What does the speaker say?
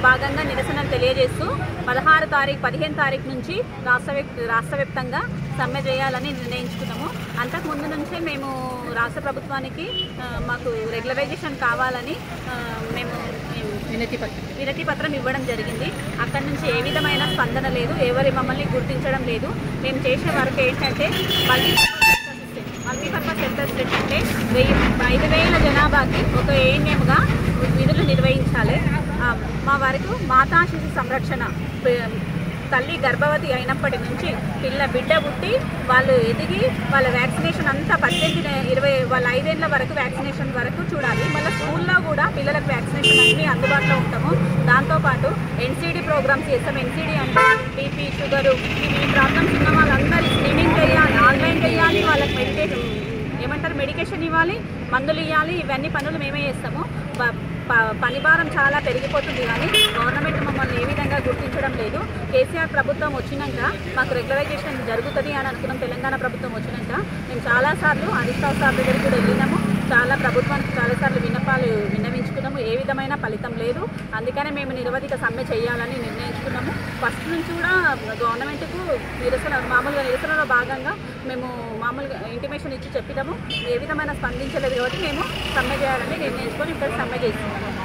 భాగంగా నిరసనలు తెలియజేస్తూ పదహారు తారీఖు పదిహేను తారీఖు నుంచి రాష్ట్ర వ్యాప్- రాష్ట్ర వ్యాప్తంగా సమ్మె చేయాలని నిర్ణయించుకున్నాము అంతకుముందు నుంచే మేము రాష్ట్ర ప్రభుత్వానికి ఆ, మాకు రెగ్యులరైజేషన్ కావాలని ఆ, మేము మేము వినతి పత్రం వినతి పత్రం ఇవ్వడం జరిగింది అక్కడి నుంచి ఏ విధమైన స్పందన లేదు ఎవరి మమ్మల్ని గుర్తించడం లేదు మేము చేసే వర్క్ ఏంటంటే మళ్ళీ మల్టీపర్పస్ సెంటర్స్ ఏంటంటే వెయ్యి ఐదు వేల జనాభాకి ఒక ఏఎన్ఎంగా విధులు నిర్వహించాలి ఆ, మా వరకు మాతా శిశు సంరక్షణ ప- తల్లి గర్భవతి అయినప్పటి నుంచి పిల్ల బిడ్డ పుట్టి వాళ్ళు ఎదిగి వాళ్ళ వ్యాక్సినేషన్ అంతా పద్దెనిమిది నె- ఇరవై వాళ్ళ ఐదేళ్ల వరకు వ్యాక్సినేషన్ వరకు చూడాలి మళ్ళీ స్కూల్లో కూడా పిల్లలకు వ్యాక్సినేషన్ అన్ని అందుబాటులో ఉంటాము దాంతోపాటు ఎన్సీడీ ప్రోగ్రామ్స్ చేస్తాం ఎన్సీడీ అంటే బీపీ షుగరు ఈ ప్రాబ్లమ్స్ ఉన్న వాళ్ళందరూ స్క్రీనింగ్ చేయాలి ఆన్లైన్ చేయాలి వాళ్ళకి మెడిటేషన్ ఏమంటారు మెడికేషన్ ఇవ్వాలి మందులు ఇవ్వాలి ఇవన్నీ పనులు మేమే చేస్తాము ప- ప- పని భారం చాలా పెరిగిపోతుంది కానీ గవర్నమెంట్ మమ్మల్ని ఏ విధంగా గుర్తించడం లేదు కేసీఆర్ ప్రభుత్వం వచ్చినాక మాకు రెగ్యులరైజేషన్ జరుగుతుంది అని అనుకున్నాం తెలంగాణ ప్రభుత్వం వచ్చినాక మేము చాలాసార్లు హరీష్ రావు సార్ దగ్గరికి కూడా వెళ్ళినాము చాలా ప్రభుత్వానికి చాలాసార్లు విన్నపాలు విన్నవించుకున్నాము ఏ విధమైన ఫలితం లేదు అందుకనే మేము నిరవధిక సమ్మె చేయాలని నిర్ణయించుకున్నాము ఫస్ట్ నుంచి కూడా గవర్నమెంట్కు నిరసన మామూలుగా నిరసనలో భాగంగా మేము మామూలుగా ఇంటిమేషన్ ఇచ్చి చెప్పినాము ఏ విధమైన స్పందించలేదు కాబట్టి మేము సమ్మె చేయాలని నిర్ణయించుకొని ఇక్కడ సమ్మె చేస్తున్నాము